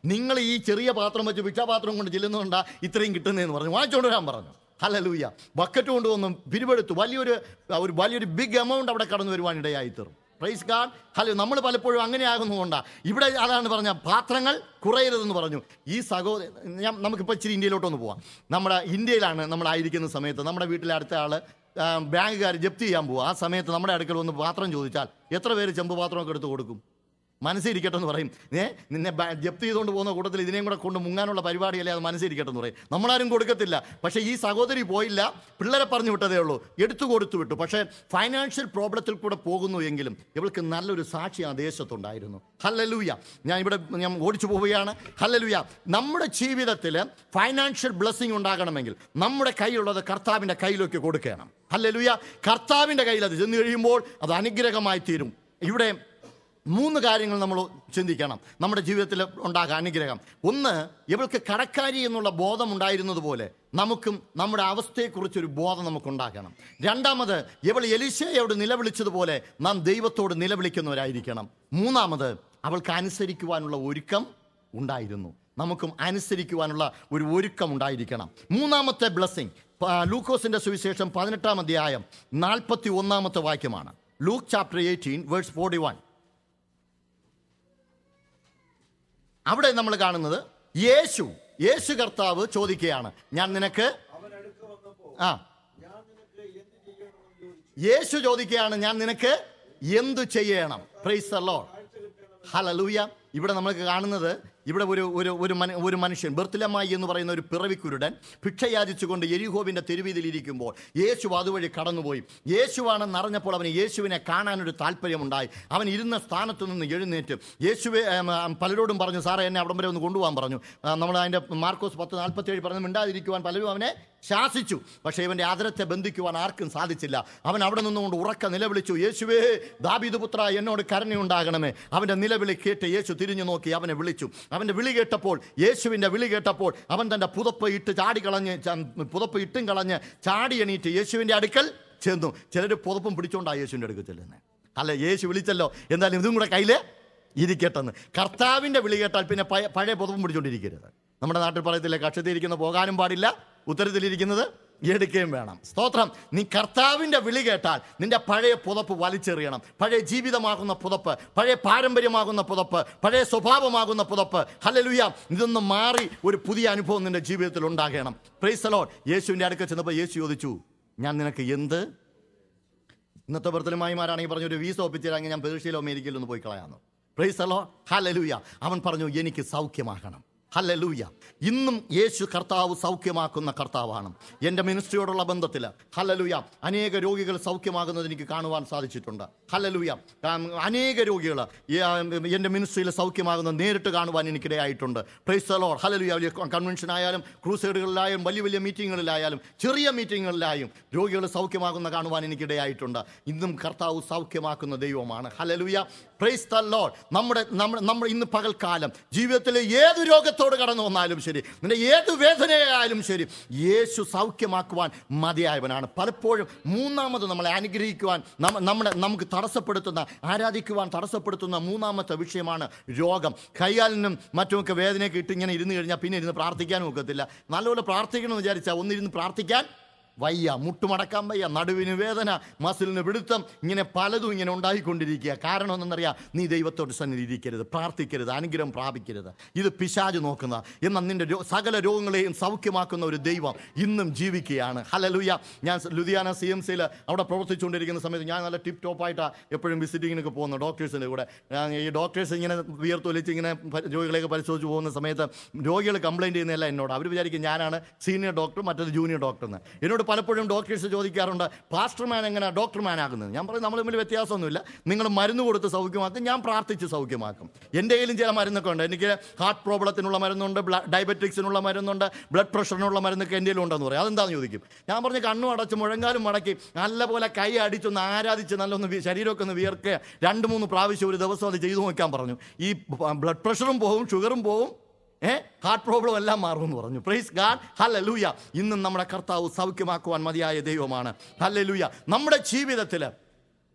Speaker 1: നിങ്ങൾ ഈ ചെറിയ പാത്രം വെച്ച് ഭിക്ഷാപാത്രം കൊണ്ട് ചെല്ലുന്നുണ്ടാ ഇത്രയും കിട്ടുന്നതെന്ന് പറഞ്ഞു വാങ്ങിച്ചോണ്ട് വരാൻ പറഞ്ഞു ഹലലൂയ ബക്കറ്റ് കൊണ്ടുവന്നു പിരിവെടുത്തു വലിയൊരു ഒരു വലിയൊരു ബിഗ് എമൗണ്ട് അവിടെ കടന്നു വരുവാൻ ഇടയായി തീർന്നു പ്രൈസ് ഗാഡ് ഹലോ നമ്മൾ പലപ്പോഴും അങ്ങനെ ആകുന്നതുകൊണ്ടാണ് ഇവിടെ അതാണ് പറഞ്ഞ പാത്രങ്ങൾ കുറയരുതെന്ന് പറഞ്ഞു ഈ സഹോദര ഞാൻ നമുക്കിപ്പോൾ ഇച്ചിരി ഇന്ത്യയിലോട്ടൊന്ന് പോവാം നമ്മുടെ ഇന്ത്യയിലാണ് നമ്മളായിരിക്കുന്ന സമയത്ത് നമ്മുടെ വീട്ടിലെ അടുത്ത ആൾ ബാങ്കുകാർ ജപ്തി ചെയ്യാൻ പോവുക ആ സമയത്ത് നമ്മുടെ അടുക്കൽ വന്ന് പാത്രം ചോദിച്ചാൽ എത്ര പേര് ചെമ്പ് പാത്രമൊക്കെ എടുത്ത് കൊടുക്കും മനസ്സിരിക്കട്ടെ എന്ന് പറയും ഏ നിന്നെ ബാ- ജപ്തി ചെയ്തുകൊണ്ട് പോകുന്ന കൂട്ടത്തിൽ ഇതിനെയും കൂടെ കൊണ്ട് മുങ്ങാനുള്ള പരിപാടിയല്ലേ അത് മനസ്സിരിക്കട്ടെ എന്ന് പറയും നമ്മളാരും കൊടുക്കത്തില്ല പക്ഷേ ഈ സഹോദരി പോയില്ല പിള്ളേരെ പറഞ്ഞു വിട്ടതേ ഉള്ളൂ എടുത്തു കൊടുത്തു വിട്ടു പക്ഷേ ഫൈനാൻഷ്യൽ പ്രോബ്ലത്തിൽ കൂടെ പോകുന്നു എങ്കിലും ഇവൾക്ക് നല്ലൊരു സാക്ഷി ആ ദേശത്തുണ്ടായിരുന്നു ഹല്ലലൂയ ഞാൻ ഇവിടെ ഞാൻ ഓടിച്ചു പോവുകയാണ് ഹല്ലലൂയ നമ്മുടെ ജീവിതത്തിൽ ഫൈനാൻഷ്യൽ ബ്ലെസ്സിങ് ഉണ്ടാകണമെങ്കിൽ നമ്മുടെ കയ്യിലുള്ളത് കർത്താവിൻ്റെ കയ്യിലേക്ക് കൊടുക്കണം ഹല്ലലൂയ കർത്താവിൻ്റെ കയ്യിൽ അത് ചെന്ന് കഴിയുമ്പോൾ അത് അനുഗ്രഹമായി തീരും ഇവിടെ മൂന്ന് കാര്യങ്ങൾ നമ്മൾ ചിന്തിക്കണം നമ്മുടെ ജീവിതത്തിൽ ഉണ്ടാകാൻ അനുഗ്രഹം ഒന്ന് ഇവൾക്ക് കടക്കാരി എന്നുള്ള ബോധം ഉണ്ടായിരുന്നത് പോലെ നമുക്കും നമ്മുടെ അവസ്ഥയെക്കുറിച്ചൊരു ബോധം നമുക്കുണ്ടാക്കണം രണ്ടാമത് ഇവൾ എലിശയോട് നിലവിളിച്ചതുപോലെ നാം ദൈവത്തോട് നിലവിളിക്കുന്നവരായിരിക്കണം മൂന്നാമത് അവൾക്ക് അനുസരിക്കുവാനുള്ള ഒരുക്കം ഉണ്ടായിരുന്നു നമുക്കും അനുസരിക്കുവാനുള്ള ഒരു ഒരുക്കം ഉണ്ടായിരിക്കണം മൂന്നാമത്തെ ബ്ലെസ്സിങ് ലൂക്കോസിന്റെ സുവിശേഷം പതിനെട്ടാം അധ്യായം നാൽപ്പത്തി ഒന്നാമത്തെ വാക്യമാണ് Luke chapter eighteen verse forty one അവിടെ നമ്മൾ കാണുന്നത് യേശു യേശു കർത്താവ് ചോദിക്കുകയാണ് ഞാൻ നിനക്ക് ആ യേശു ചോദിക്കുകയാണ് ഞാൻ നിനക്ക് എന്തു ചെയ്യണം പ്രൈസ് ലോഡ് ഹലലൂയ ഇവിടെ നമുക്ക് കാണുന്നത് ഇവിടെ ഒരു ഒരു ഒരു മനു ഒരു മനുഷ്യൻ ബർത്തിലമായി എന്ന് പറയുന്ന ഒരു പിറവിക്കുരുടൻ ഭിക്ഷയാചിച്ചുകൊണ്ട് എരിഹോവിൻ്റെ തെരുവീതിയിൽ ഇരിക്കുമ്പോൾ യേശു അതുവഴി കടന്നുപോയി യേശുവാണെന്ന് അറിഞ്ഞപ്പോൾ അവന് യേശുവിനെ കാണാനൊരു താല്പര്യമുണ്ടായി അവൻ ഇരുന്ന സ്ഥാനത്ത് നിന്ന് എഴുന്നേറ്റ് യേശുവെ ഏം, ആം, പലരോടും പറഞ്ഞു സാറേ എന്നെ അവിടം വരെ ഒന്ന് കൊണ്ടുപോകാൻ പറഞ്ഞു ആ, നമ്മൾ അതിൻ്റെ മാർക്കോസ് പത്ത് നാൽപ്പത്തേഴ് പറഞ്ഞ് മിണ്ടാതിരിക്കുവാൻ പലരും അവനെ ശാസിച്ചു പക്ഷേ ഇവൻ്റെ ആദരത്തെ ബന്ധിക്കുവാൻ ആർക്കും സാധിച്ചില്ല അവൻ അവിടെ നിന്നുകൊണ്ട് ഉറക്ക നിലവിളിച്ചു യേശുവേ ദാബീദ് പുത്ര എന്നോട് കരുണയുണ്ടാകണമേ അവൻ്റെ നിലവിളി കേട്ട് യേശു തിരിഞ്ഞു നോക്കി അവനെ വിളിച്ചു അവൻ്റെ വിളി കേട്ടപ്പോൾ യേശുവിൻ്റെ വിളി കേട്ടപ്പോൾ അവൻ തൻ്റെ പുതപ്പ് ഇട്ട് ചാടി കളഞ്ഞ് ച- പുതപ്പ് ഇട്ടും കളഞ്ഞ് ചാടി എണീറ്റ് യേശുവിൻ്റെ അടുക്കൽ ചെന്നു ചിലർ പുതപ്പും പിടിച്ചോണ്ടാണ് യേശുവിൻ്റെ അടുക്കൽ ചെല്ലുന്നത് അല്ല യേശു വിളിച്ചല്ലോ എന്തായാലും ഇതും കൂടെ കയ്യിൽ ഇരിക്കട്ടെന്ന് കർത്താവിൻ്റെ വിളി കേട്ടാൽ പിന്നെ പഴയ പഴയ പുതപ്പും പിടിച്ചോണ്ടിരിക്കരുത് നമ്മുടെ നാട്ടിൽ പറയത്തില്ല കക്ഷത്തിരിക്കുന്ന പോകാനും പാടില്ല ഉത്തരത്തിലിരിക്കുന്നത് എടുക്കുകയും വേണം സ്തോത്രം നീ കർത്താവിൻ്റെ വിളി കേട്ടാൽ നിന്റെ പഴയ പുതപ്പ് വലിച്ചെറിയണം പഴയ ജീവിതമാകുന്ന പുതപ്പ് പഴയ പാരമ്പര്യമാകുന്ന പുതപ്പ് പഴയ സ്വഭാവമാകുന്ന പുതപ്പ് ഹലലുയ ഇതൊന്ന് മാറി ഒരു പുതിയ അനുഭവം നിന്റെ ജീവിതത്തിൽ ഉണ്ടാകണം പ്രൈസലോ യേശുവിൻ്റെ അടുക്കൽ ചെന്നപ്പോൾ യേശു ചോദിച്ചു ഞാൻ നിനക്ക് എന്ത് ഇന്നത്തെ ബർത്തലുമായിമാരാണെങ്കിൽ പറഞ്ഞു ഒരു വീസ ഒപ്പിച്ചിരാങ്കിൽ ഞാൻ പേർഷ്യയിലോ അമേരിക്കയിലോ ഒന്ന് പോയി കളയാന്നു പ്രൈസലോ ഹലലൂയ അവൻ പറഞ്ഞു എനിക്ക് സൗഖ്യമാകണം ഹലലൂയ ഇന്നും യേശു കർത്താവ് സൗഖ്യമാക്കുന്ന കർത്താവാണ് എൻ്റെ മിനിസ്ട്രിയോടുള്ള ബന്ധത്തിൽ ഹലലൂയ അനേക രോഗികൾ സൗഖ്യമാകുന്നത് എനിക്ക് കാണുവാൻ സാധിച്ചിട്ടുണ്ട് ഹലലൂയ ആം, അനേക രോഗികൾ എൻ്റെ മിനിസ്ട്രിയിൽ സൗഖ്യമാകുന്നത് നേരിട്ട് കാണുവാൻ എനിക്കിടയായിട്ടുണ്ട് പ്രൈസലോ ഹലലൂയ വലിയ കൺവെൻഷൻ ആയാലും ക്രൂസൈഡുകളിലായാലും വലിയ വലിയ മീറ്റിങ്ങുകളിലായാലും ചെറിയ മീറ്റിങ്ങുകളിലായും രോഗികൾ സൗഖ്യമാകുന്ന കാണുവാൻ എനിക്കിടയായിട്ടുണ്ട് ഇന്നും കർത്താവ് സൗഖ്യമാക്കുന്ന ദൈവമാണ് ഹലലൂയ പ്രൈസ് ദ ലോഡ് നമ്മുടെ നമ്മുടെ നമ്മൾ ഇന്ന് പകൽക്കാലം ജീവിതത്തിലെ ഏത് രോഗത്തോട് കടന്നു വന്നാലും ശരി നിന്റെ ഏത് വേദനയായാലും ശരി യേശു സൗഖ്യമാക്കുവാൻ മതിയായവനാണ് പലപ്പോഴും മൂന്നാമത് നമ്മളെ അനുഗ്രഹിക്കുവാൻ നമ്മ നമ്മുടെ നമുക്ക് തടസ്സപ്പെടുത്തുന്ന ആരാധിക്കുവാൻ തടസ്സപ്പെടുത്തുന്ന മൂന്നാമത്തെ വിഷയമാണ് രോഗം കൈകാലിനും മറ്റുമൊക്കെ വേദനയൊക്കെ ഇട്ട് ഇങ്ങനെ ഇരുന്ന് കഴിഞ്ഞാൽ പിന്നെ ഇരുന്ന് പ്രാർത്ഥിക്കാനും ഒക്കത്തില്ല നല്ലപോലെ പ്രാർത്ഥിക്കണമെന്ന് വിചാരിച്ചാൽ ഒന്നിരുന്ന് പ്രാർത്ഥിക്കാൻ വയ്യ മുട്ടുമടക്കാൻ വയ്യ നടുവിന് വേദന മസിലിന് പിടുത്തം ഇങ്ങനെ പലതും ഇങ്ങനെ ഉണ്ടായിക്കൊണ്ടിരിക്കുക കാരണം എന്തെന്നറിയാം നീ ദൈവത്തോട് സന്നിധി ഇരിക്കരുത് പ്രാർത്ഥിക്കരുത് അനുഗ്രഹം പ്രാപിക്കരുത് ഇത് പിശാജ് നോക്കുന്ന എന്നാൽ നിന്റെ രോ- സകല രോഗങ്ങളെയും സൗഖ്യമാക്കുന്ന ഒരു ദൈവം ഇന്നും ജീവിക്കുകയാണ് ഹലലുയ ഞാൻ സ- ലുധിയാന സി എം സിയിൽ അവിടെ പ്രവർത്തിച്ചുകൊണ്ടിരിക്കുന്ന സമയത്ത് ഞാൻ നല്ല ടിപ്പ് ടോപ്പായിട്ടാണ് എപ്പോഴും വിസിറ്റിങ്ങിനൊക്കെ പോകുന്നു ഡോക്ടേഴ്സിൻ്റെ കൂടെ ഞാൻ ഈ ഡോക്ടേഴ്സ് ഇങ്ങനെ വിയർത്തൊലിച്ച് ഇങ്ങനെ പ- രോഗികളെയൊക്കെ പരിശോധിച്ച് പോകുന്ന സമയത്ത് രോഗികൾ കംപ്ലൈൻറ്റ് ചെയ്യുന്നതല്ല എന്നോട് അവർ വിചാരിക്കും ഞാനാണ് സീനിയർ ഡോക്ടർ മറ്റൊരു ജൂനിയർ ഡോക്ടർ എന്ന് എന്നോട് പലപ്പോഴും ഡോക്ടേഴ്സ് ചോദിക്കാറുണ്ട് പാസ്റ്റർമാൻ എങ്ങനെ ഡോക്ടർമാൻ ആകുന്നത് ഞാൻ പറയും നമ്മൾ തമ്മിൽ വ്യത്യാസമൊന്നുമില്ല നിങ്ങൾ മരുന്ന് കൊടുത്ത് സൗഖ്യമാക്കും ഞാൻ പ്രാർത്ഥിച്ച് സൗഖ്യമാക്കും എൻ്റെ കയ്യിലും ചില മരുന്നൊക്കെ ഉണ്ട് എനിക്ക് ഹാർട്ട് പ്രോബ്ലത്തിനുള്ള മരുന്നുണ്ട് ഡയബറ്റിക്സിനുള്ള മരുന്നുണ്ട് ബ്ലഡ് പ്രഷറിനുള്ള മരുന്നൊക്കെ എൻ്റെ ഉണ്ടെന്ന് പറയും അതെന്താണെന്ന് ചോദിക്കും ഞാൻ പറഞ്ഞ് കണ്ണും അടച്ച് മുഴങ്കാലും മടക്കി നല്ലപോലെ കൈ അടിച്ചൊന്ന് ആരാധിച്ച് നല്ലൊന്ന് വി- ശരീരമൊക്കെ ഒന്ന് വിയർക്കുക രണ്ട് മൂന്ന് പ്രാവശ്യം ഒരു ദിവസം അത് ചെയ്തു നോക്കാൻ പറഞ്ഞു ഈ ബ്ലഡ് പ്രഷറും പോവും ഷുഗറും പോവും ഏ ഹാർട്ട് പ്രോബ്ലം എല്ലാം മാറുമെന്ന് പറഞ്ഞു പ്രൈസ് ഗാഡ് ഹല്ലേലൂയ ഇന്നും നമ്മുടെ കർത്താവ് സൗഖ്യമാക്കുവാൻ മതിയായ ദൈവമാണ് ഹല്ലേലൂയ നമ്മുടെ ജീവിതത്തിൽ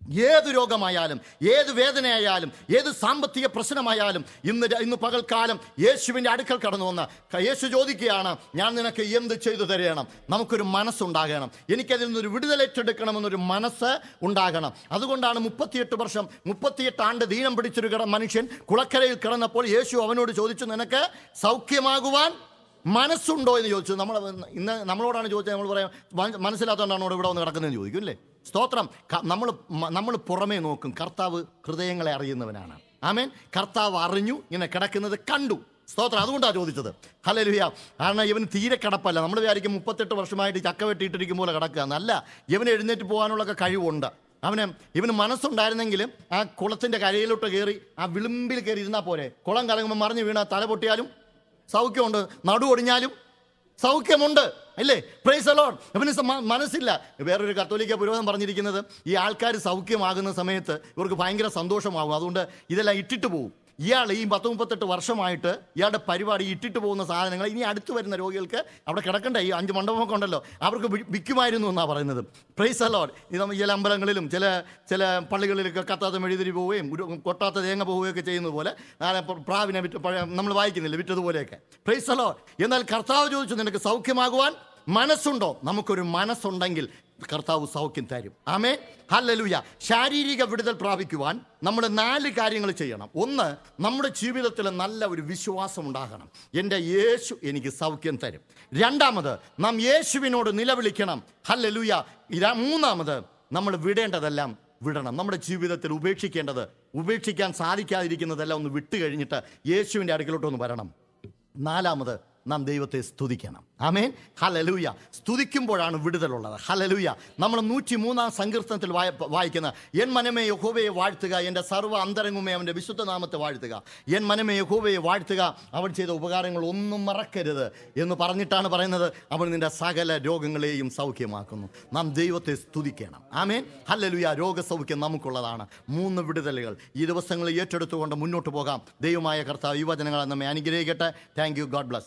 Speaker 1: ഏത് രോഗമായാലും ഏത് വേദനയായാലും ഏത് സാമ്പത്തിക പ്രശ്നമായാലും ഇന്ന് ര- ഇന്ന് പകൽക്കാലം യേശുവിൻ്റെ അടുക്കൽ കടന്നു വന്ന് ക- യേശു ചോദിക്കുകയാണ് ഞാൻ നിനക്ക് എന്ത് ചെയ്തു തരണം നമുക്കൊരു മനസ്സുണ്ടാകണം എനിക്കതിൽ നിന്നൊരു വിടുതലേറ്റെടുക്കണമെന്നൊരു മനസ്സ് ഉണ്ടാകണം അതുകൊണ്ടാണ് മുപ്പത്തിയെട്ട് വർഷം മുപ്പത്തിയെട്ട് ആണ്ട് ദീനം പിടിച്ചൊരു കിട മനുഷ്യൻ കുളക്കരയിൽ കിടന്നപ്പോൾ യേശു അവനോട് ചോദിച്ചു നിനക്ക് സൗഖ്യമാകുവാൻ മനസ്സുണ്ടോ എന്ന് ചോദിച്ചു നമ്മൾ ഇന്ന് നമ്മളോടാണ് ചോദിച്ചത് നമ്മൾ പറയാം "മന- മനസ്സിലാത്തതുകൊണ്ടാണ് ഇവിടെ ഇവിടെ വന്ന് കിടക്കുന്നതെന്ന് ചോദിക്കും അല്ലേ സ്തോത്രം നമ്മൾ നമ്മൾ പുറമേ നോക്കും കർത്താവ് ഹൃദയങ്ങളെ അറിയുന്നവനാണ് ആമേൻ കർത്താവ് അറിഞ്ഞു ഇങ്ങനെ കിടക്കുന്നത് കണ്ടു സ്തോത്രം അതുകൊണ്ടാണ് ചോദിച്ചത് ഹലലുയ കാരണം ഇവന് തീരെ കിടപ്പല്ല നമ്മൾ വിചാരിക്കും മുപ്പത്തെട്ട് വർഷമായിട്ട് ചക്ക വെട്ടിയിട്ടിരിക്കും പോലെ കിടക്കുക എന്നല്ല ഇവന് എഴുന്നേറ്റ് പോകാനുള്ളൊക്കെ കഴിവുണ്ട് അവന് ഇവന് മനസ്സുണ്ടായിരുന്നെങ്കിലും ആ കുളത്തിൻ്റെ കരയിലോട്ട് കയറി ആ വിളിമ്പിൽ കയറി ഇരുന്നാൽ പോരെ കുളം കലങ്ങുമ്പോൾ മറിഞ്ഞ് വീണ തല പൊട്ടിയാലും സൗഖ്യമുണ്ട് നടു ഒടിഞ്ഞാലും സൗഖ്യമുണ്ട് അല്ലേ പ്രൈസ് അലോൺ ഇവന് സ- മ- മനസ്സില്ല വേറൊരു കത്തോലിക്ക പുരോഹിതൻ പറഞ്ഞിരിക്കുന്നത് ഈ ആൾക്കാർ സൗഖ്യമാകുന്ന സമയത്ത് ഇവർക്ക് ഭയങ്കര സന്തോഷമാകും അതുകൊണ്ട് ഇതെല്ലാം ഇട്ടിട്ട് പോകും ഇയാൾ ഈ പത്ത് മുപ്പത്തെട്ട് വർഷമായിട്ട് ഇയാളുടെ പരിപാടി ഇട്ടിട്ട് പോകുന്ന സാധനങ്ങൾ ഇനി അടുത്ത് വരുന്ന രോഗികൾക്ക് അവിടെ കിടക്കണ്ട ഈ അഞ്ച് മണ്ഡപമൊക്കെ ഉണ്ടല്ലോ അവർക്ക് വി- വിൽക്കുമായിരുന്നു എന്നാണ് പറയുന്നത് പ്രൈസ് അലോൺ ഇത് നമ്മൾ ചില അമ്പലങ്ങളിലും ചില ചില പള്ളികളിലൊക്കെ കത്താത്ത മെഴുതിരി പോവുകയും ഒരു കൊട്ടാത്ത തേങ്ങ പോവുകയൊക്കെ ചെയ്യുന്നത് പോലെ നാളെ പ്ര- പ്രാവിനെ വിറ്റ് പഴയ നമ്മൾ വായിക്കുന്നില്ല വിറ്റതുപോലെയൊക്കെ പ്രൈസ് അലോൺ എന്നാൽ കർത്താവ് ചോദിച്ചു നിനക്ക് സൗഖ്യമാകുവാൻ മനസ്സുണ്ടോ നമുക്കൊരു മനസ്സുണ്ടെങ്കിൽ കർത്താവ് സൗഖ്യം തരും ആമേ ഹല്ലലുയ ശാരീരിക വിടുതൽ പ്രാപിക്കുവാൻ നമ്മൾ നാല് കാര്യങ്ങൾ ചെയ്യണം ഒന്ന് നമ്മുടെ ജീവിതത്തിൽ നല്ല ഒരു വിശ്വാസം ഉണ്ടാകണം എൻ്റെ യേശു എനിക്ക് സൗഖ്യം തരും രണ്ടാമത് നാം യേശുവിനോട് നിലവിളിക്കണം ഹല്ലലുയ ഇര- മൂന്നാമത് നമ്മൾ വിടേണ്ടതെല്ലാം വിടണം നമ്മുടെ ജീവിതത്തിൽ ഉപേക്ഷിക്കേണ്ടത് ഉപേക്ഷിക്കാൻ സാധിക്കാതിരിക്കുന്നതെല്ലാം ഒന്ന് വിട്ട് കഴിഞ്ഞിട്ട് യേശുവിൻ്റെ അടുക്കലോട്ട് ഒന്ന് വരണം നാലാമത് നാം ദൈവത്തെ സ്തുതിക്കണം ആമേൻ ഹലലൂയ സ്തുതിക്കുമ്പോഴാണ് വിടുതലുള്ളത് ഹലലൂയ നമ്മൾ നൂറ്റി മൂന്നാം സങ്കീർത്തനത്തിൽ വായ വായിക്കുന്ന എൻ മനമേ യഹോവയെ വാഴ്ത്തുക എൻ്റെ സർവ്വ അന്തരംഗമേ അവൻ്റെ വിശുദ്ധ നാമത്തെ വാഴ്ത്തുക എൻ മനമേ യഹോവയെ വാഴ്ത്തുക അവൻ ചെയ്ത ഉപകാരങ്ങൾ ഒന്നും മറക്കരുത് എന്ന് പറഞ്ഞിട്ടാണ് പറയുന്നത് അവൻ നിന്റെ സകല രോഗങ്ങളെയും സൗഖ്യമാക്കുന്നു നാം ദൈവത്തെ സ്തുതിക്കണം ആമേൻ ഹല്ലലുയ രോഗസൗഖ്യം നമുക്കുള്ളതാണ് മൂന്ന് വിടുതലുകൾ ഈ ദിവസങ്ങളിൽ ഏറ്റെടുത്തുകൊണ്ട് മുന്നോട്ട് പോകാം ദൈവമായ കർത്താവ് യുവജനങ്ങളെ നമ്മെ അനുഗ്രഹിക്കട്ടെ താങ്ക് യു ഗോഡ് ബ്ലസ്